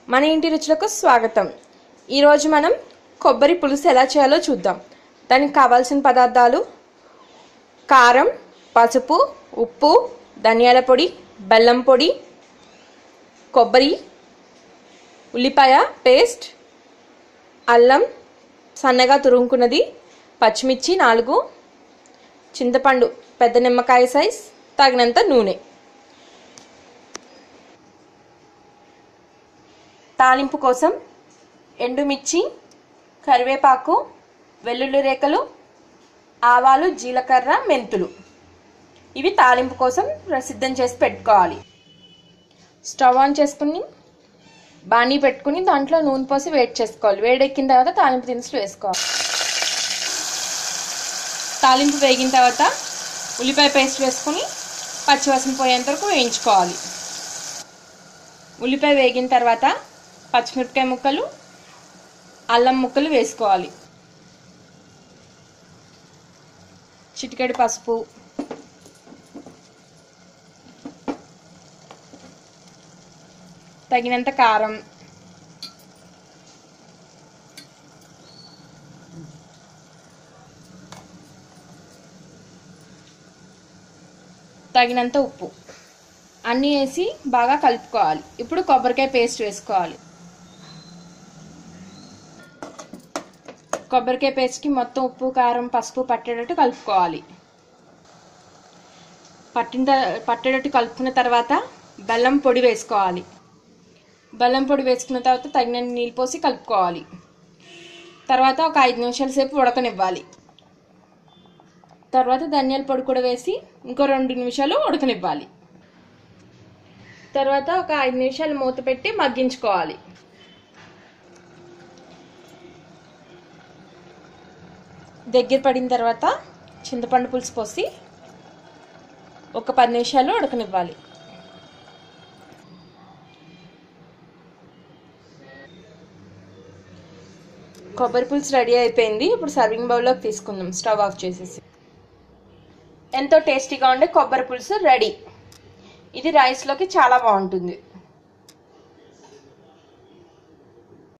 మన ఇంటి రుచులకు స్వాగతం ఈరోజు మనం కొబ్బరి పులుసు ఎలా చేయాలో చూద్దాం దానికి కావాల్సిన పదార్థాలు కారం పసుపు ఉప్పు ధనియాల పొడి బెల్లం పొడి కొబ్బరి ఉల్లిపాయ పేస్ట్ అల్లం సన్నగా తురుముకున్నది పచ్చిమిర్చి నాలుగు చింతపండు పెద్ద నిమ్మకాయ సైజ్ తగినంత నూనె తాలింపు కోసం ఎండుమిర్చి కరివేపాకు వెల్లుల్లి రేఖలు ఆవాలు జీలకర్ర మెంతులు ఇవి తాలింపు కోసం సిద్ధం చేసి పెట్టుకోవాలి స్టవ్ ఆన్ చేసుకుని బాణీ పెట్టుకుని దాంట్లో నూనె పోసి వేడి చేసుకోవాలి వేడెక్కిన తర్వాత తాలింపు దినుసులు వేసుకోవాలి తాలింపు వేగిన తర్వాత ఉల్లిపాయ పేస్ట్ వేసుకుని పచ్చివాసన పోయేంత వరకు వేయించుకోవాలి ఉల్లిపాయ వేగిన తర్వాత పచ్చిమిరపకాయ ముక్కలు అల్లం ముక్కలు వేసుకోవాలి చిటికెడు పసుపు తగినంత కారం తగినంత ఉప్పు అన్నీ వేసి బాగా కలుపుకోవాలి ఇప్పుడు కొబ్బరికాయ పేస్ట్ వేసుకోవాలి కొబ్బరికాయ పేస్ట్కి మొత్తం ఉప్పు కారం పసుపు పట్టేటట్టు కలుపుకోవాలి పట్టిన పట్టేటట్టు కలుపుకున్న తర్వాత బెల్లం పొడి వేసుకోవాలి బెల్లం పొడి వేసుకున్న తర్వాత తగినన్ని నీళ్ళు పోసి కలుపుకోవాలి తర్వాత ఒక ఐదు నిమిషాల సేపు ఉడకనివ్వాలి తర్వాత ధనియాల పొడి కూడా వేసి ఇంకో రెండు నిమిషాలు ఉడకనివ్వాలి తర్వాత ఒక ఐదు నిమిషాలు మూత పెట్టి మగ్గించుకోవాలి దగ్గర పడిన తర్వాత చింతపండు పులుసు పోసి ఒక పది నిమిషాలు ఉడకనివ్వాలి కొబ్బరి పులుసు రెడీ అయిపోయింది ఇప్పుడు సర్వింగ్ బౌల్లోకి తీసుకుందాం స్టవ్ ఆఫ్ చేసేసి ఎంతో టేస్టీగా ఉండే కొబ్బరి పులుసు రెడీ ఇది రైస్లోకి చాలా బాగుంటుంది